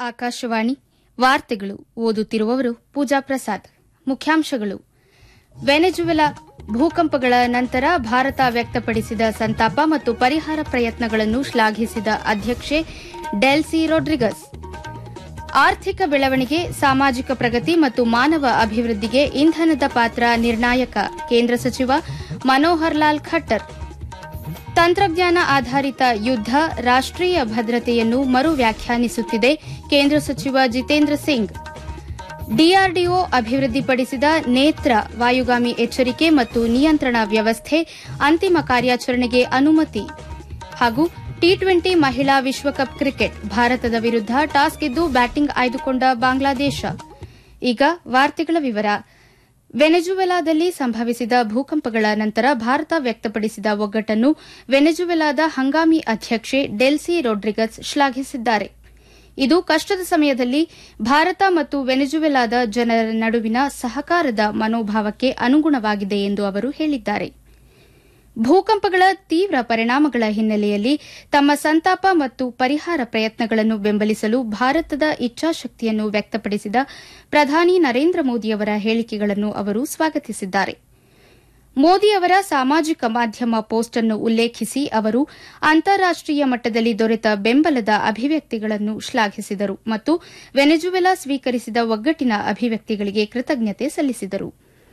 ಆಕಾಶವಾಣಿ ವಾರ್ತೆಗಳು ಓದುತ್ತಿರುವವರು ಪೂಜಾ ಪ್ರಸಾದ್ ಮುಖ್ಯಾಂಶಗಳು ವೆನೆಜುವೆಲಾ ಭೂಕಂಪಗಳ ನಂತರ ಭಾರತ ವ್ಯಕ್ತಪಡಿಸಿದ ಸಂತಾಪ ಮತ್ತು ಪರಿಹಾರ ಪ್ರಯತ್ನಗಳನ್ನು ಶ್ಲಾಘಿಸಿದ ಅಧ್ಯಕ್ಷೆ ಡೆಲ್ಸಿ ರೊಡ್ರಿಗಸ್ ಆರ್ಥಿಕ ಬೆಳವಣಿಗೆ ಸಾಮಾಜಿಕ ಪ್ರಗತಿ ಮತ್ತು ಮಾನವ ಅಭಿವೃದ್ಧಿಗೆ ಇಂಧನದ ಪಾತ್ರ ನಿರ್ಣಾಯಕ ಕೇಂದ್ರ ಸಚಿವ ಮನೋಹರ್ ಲಾಲ್ ಖಟ್ಟರ್ ತಂತ್ರಜ್ಞಾನ ಆಧಾರಿತ ಯುದ್ದ ರಾಷ್ಟೀಯ ಭದ್ರತೆಯನ್ನು ಮರು ವ್ಯಾಖ್ಯಾನಿಸುತ್ತಿದೆ ಕೇಂದ್ರ ಸಚಿವ ಜಿತೇಂದ್ರ ಸಿಂಗ್ ಡಿಆರ್ಡಿಒ ಅಭಿವೃದ್ಧಿಪಡಿಸಿದ ನೇತ್ರ ವಾಯುಗಾಮಿ ಎಚ್ಚರಿಕೆ ಮತ್ತು ನಿಯಂತ್ರಣ ವ್ಯವಸ್ಥೆ ಅಂತಿಮ ಕಾರ್ಯಾಚರಣೆಗೆ ಅನುಮತಿ ಹಾಗೂ ಟಿ ಟ್ವೆಂಟಿ ಮಹಿಳಾ ವಿಶ್ವಕಪ್ ಕ್ರಿಕೆಟ್ ಭಾರತದ ವಿರುದ್ದ ಟಾಸ್ ಗೆದ್ದು ಬ್ಯಾಟಿಂಗ್ ಆಯ್ದುಕೊಂಡ ಬಾಂಗ್ಲಾದೇಶ ಈಗ ವಾರ್ತೆಗಳ ವಿವರ ವೆನೆಜುವೆಲಾದಲ್ಲಿ ಸಂಭವಿಸಿದ ಭೂಕಂಪಗಳ ನಂತರ ಭಾರತ ವ್ಯಕ್ತಪಡಿಸಿದ ಒಗ್ಗಟ್ಟನ್ನು ವೆನೆಜುವೆಲಾದ ಹಂಗಾಮಿ ಅಧ್ಯಕ್ಷೆ ಡೆಲ್ಸಿ ರೊಡ್ರಿಗಸ್ ಶ್ಲಾಘಿಸಿದ್ದಾರೆ ಇದು ಕಷ್ಟದ ಸಮಯದಲ್ಲಿ ಭಾರತ ಮತ್ತು ವೆನೆಜುವೆಲಾದ ಜನರ ನಡುವಿನ ಸಹಕಾರದ ಮನೋಭಾವಕ್ಕೆ ಅನುಗುಣವಾಗಿದೆ ಎಂದು ಅವರು ಹೇಳಿದ್ದಾರೆ ಭೂಕಂಪಗಳ ತೀವ್ರ ಪರಿಣಾಮಗಳ ಹಿನ್ನೆಲೆಯಲ್ಲಿ ತಮ್ಮ ಸಂತಾಪ ಮತ್ತು ಪರಿಹಾರ ಪ್ರಯತ್ನಗಳನ್ನು ಬೆಂಬಲಿಸಲು ಭಾರತದ ಇಚ್ಛಾಶಕ್ತಿಯನ್ನು ವ್ಯಕ್ತಪಡಿಸಿದ ಪ್ರಧಾನಿ ನರೇಂದ್ರ ಮೋದಿಯವರ ಹೇಳಿಕೆಗಳನ್ನು ಅವರು ಸ್ವಾಗತಿಸಿದ್ದಾರೆ ಮೋದಿ ಅವರ ಸಾಮಾಜಿಕ ಮಾಧ್ಯಮ ಪೋಸ್ಟ್ ಅನ್ನು ಉಲ್ಲೇಖಿಸಿ ಅವರು ಅಂತಾರಾಷ್ಟೀಯ ಮಟ್ಟದಲ್ಲಿ ದೊರೆತ ಬೆಂಬಲದ ಅಭಿವ್ಯಕ್ತಿಗಳನ್ನು ಶ್ಲಾಘಿಸಿದರು ಮತ್ತು ವೆನೆಜುವೆಲಾ ಸ್ವೀಕರಿಸಿದ ಒಗ್ಗಟ್ಟಿನ ಅಭಿವ್ಯಕ್ತಿಗಳಿಗೆ ಕೃತಜ್ಞತೆ ಸಲ್ಲಿಸಿದರು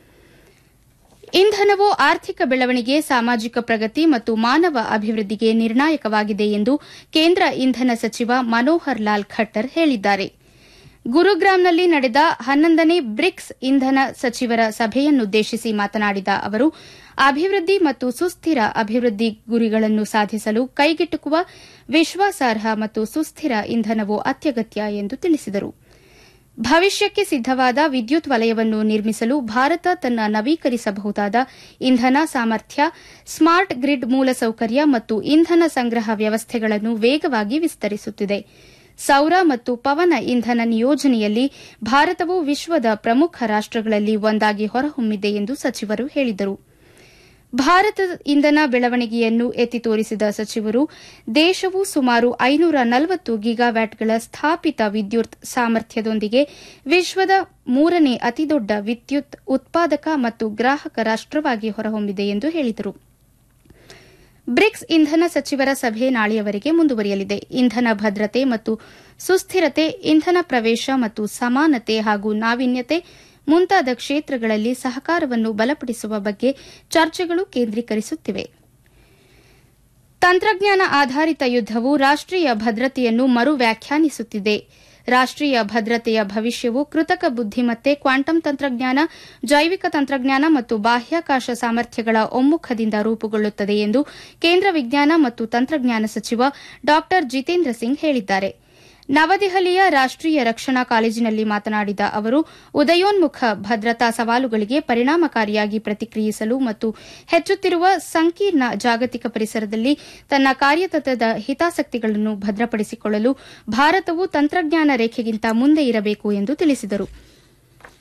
ಇಂಧನವು ಆರ್ಥಿಕ ಬೆಳವಣಿಗೆ ಸಾಮಾಜಿಕ ಪ್ರಗತಿ ಮತ್ತು ಮಾನವ ಅಭಿವೃದ್ಧಿಗೆ ನಿರ್ಣಾಯಕವಾಗಿದೆ ಎಂದು ಕೇಂದ್ರ ಇಂಧನ ಸಚಿವ ಮನೋಹರ್ ಲಾಲ್ ಖಟ್ಟರ್ ಹೇಳಿದ್ದಾರೆ ಗುರುಗ್ರಾಂನಲ್ಲಿ ನಡೆದ ಹನ್ನೊಂದನೇ ಬ್ರಿಕ್ಸ್ ಇಂಧನ ಸಚಿವರ ಸಭೆಯನ್ನುದ್ದೇಶಿಸಿ ಮಾತನಾಡಿದ ಅವರು ಅಭಿವೃದ್ಧಿ ಮತ್ತು ಸುಸ್ಥಿರ ಅಭಿವೃದ್ಧಿ ಗುರಿಗಳನ್ನು ಸಾಧಿಸಲು ಕೈಗೆಟುಕುವ ವಿಶ್ವಾಸಾರ್ಹ ಮತ್ತು ಸುಸ್ಥಿರ ಇಂಧನವು ಅತ್ಯಗತ್ಯ ಎಂದು ತಿಳಿಸಿದರು ಭವಿಷ್ಯಕ್ಕೆ ಸಿದ್ದವಾದ ವಿದ್ಯುತ್ ವಲಯವನ್ನು ನಿರ್ಮಿಸಲು ಭಾರತ ತನ್ನ ನವೀಕರಿಸಬಹುದಾದ ಇಂಧನ ಸಾಮರ್ಥ್ಯ ಸ್ಮಾರ್ಟ್ ಗ್ರಿಡ್ ಮೂಲಸೌಕರ್ಯ ಮತ್ತು ಇಂಧನ ಸಂಗ್ರಹ ವ್ಯವಸ್ಥೆಗಳನ್ನು ವೇಗವಾಗಿ ವಿಸ್ತರಿಸುತ್ತಿದೆ ಸೌರ ಮತ್ತು ಪವನ ಇಂಧನ ನಿಯೋಜನೆಯಲ್ಲಿ ಭಾರತವು ವಿಶ್ವದ ಪ್ರಮುಖ ರಾಷ್ಟಗಳಲ್ಲಿ ಒಂದಾಗಿ ಹೊರಹೊಮ್ಮಿದೆ ಎಂದು ಸಚಿವರು ಹೇಳಿದರು ಭಾರತದ ಇಂಧನ ಬೆಳವಣಿಗೆಯನ್ನು ಎತ್ತಿ ತೋರಿಸಿದ ಸಚಿವರು ದೇಶವು ಸುಮಾರು ಐನೂರ ನಲವತ್ತು ಗಿಗಾವ್ಯಾಟ್ಗಳ ಸ್ಥಾಪಿತ ವಿದ್ಯುತ್ ಸಾಮರ್ಥ್ಯದೊಂದಿಗೆ ವಿಶ್ವದ ಮೂರನೇ ಅತಿದೊಡ್ಡ ವಿದ್ಯುತ್ ಉತ್ಪಾದಕ ಮತ್ತು ಗ್ರಾಹಕ ರಾಷ್ಟವಾಗಿ ಹೊರಹೊಮ್ಮಿದೆ ಎಂದು ಹೇಳಿದರು ಬ್ರಿಕ್ಸ್ ಇಂಧನ ಸಚಿವರ ಸಭೆ ನಾಳೆಯವರೆಗೆ ಮುಂದುವರಿಯಲಿದೆ ಇಂಧನ ಭದ್ರತೆ ಮತ್ತು ಸುಸ್ಥಿರತೆ ಇಂಧನ ಪ್ರವೇಶ ಮತ್ತು ಸಮಾನತೆ ಹಾಗೂ ನಾವೀನ್ಯತೆ ಮುಂತಾದ ಕ್ಷೇತ್ರಗಳಲ್ಲಿ ಸಹಕಾರವನ್ನು ಬಲಪಡಿಸುವ ಬಗ್ಗೆ ಚರ್ಚೆಗಳು ಕೇಂದ್ರೀಕರಿಸುತ್ತಿವೆ ತಂತ್ರಜ್ಞಾನ ಆಧಾರಿತ ಯುದ್ದವು ರಾಷ್ಟೀಯ ಭದ್ರತೆಯನ್ನು ಮರು ವ್ಯಾಖ್ಯಾನಿಸುತ್ತಿದೆ ರಾಷ್ಟೀಯ ಭದ್ರತೆಯ ಭವಿಷ್ಯವು ಕೃತಕ ಬುದ್ದಿಮತ್ತೆ ಕ್ವಾಂಟಮ್ ತಂತ್ರಜ್ಞಾನ ಜೈವಿಕ ತಂತ್ರಜ್ಞಾನ ಮತ್ತು ಬಾಹ್ಯಾಕಾಶ ಸಾಮರ್ಥ್ಯಗಳ ಒಮ್ಮುಖದಿಂದ ರೂಪುಗೊಳ್ಳುತ್ತದೆ ಎಂದು ಕೇಂದ್ರ ವಿಜ್ಞಾನ ಮತ್ತು ತಂತ್ರಜ್ಞಾನ ಸಚಿವ ಡಾ ಜಿತೇಂದ್ರ ಸಿಂಗ್ ಹೇಳಿದ್ದಾರೆ ನವದೆಹಲಿಯ ರಾಷ್ಟೀಯ ರಕ್ಷಣಾ ಕಾಲೇಜಿನಲ್ಲಿ ಮಾತನಾಡಿದ ಅವರು ಉದಯೋನ್ಮುಖ ಭದ್ರತಾ ಸವಾಲುಗಳಿಗೆ ಪರಿಣಾಮಕಾರಿಯಾಗಿ ಪ್ರತಿಕ್ರಿಯಿಸಲು ಮತ್ತು ಹೆಚ್ಚುತ್ತಿರುವ ಸಂಕೀರ್ಣ ಜಾಗತಿಕ ಪರಿಸರದಲ್ಲಿ ತನ್ನ ಕಾರ್ಯತಂತ್ರದ ಹಿತಾಸಕ್ತಿಗಳನ್ನು ಭದ್ರಪಡಿಸಿಕೊಳ್ಳಲು ಭಾರತವು ತಂತ್ರಜ್ಞಾನ ರೇಖೆಗಿಂತ ಮುಂದೆ ಇರಬೇಕು ಎಂದು ತಿಳಿಸಿದರು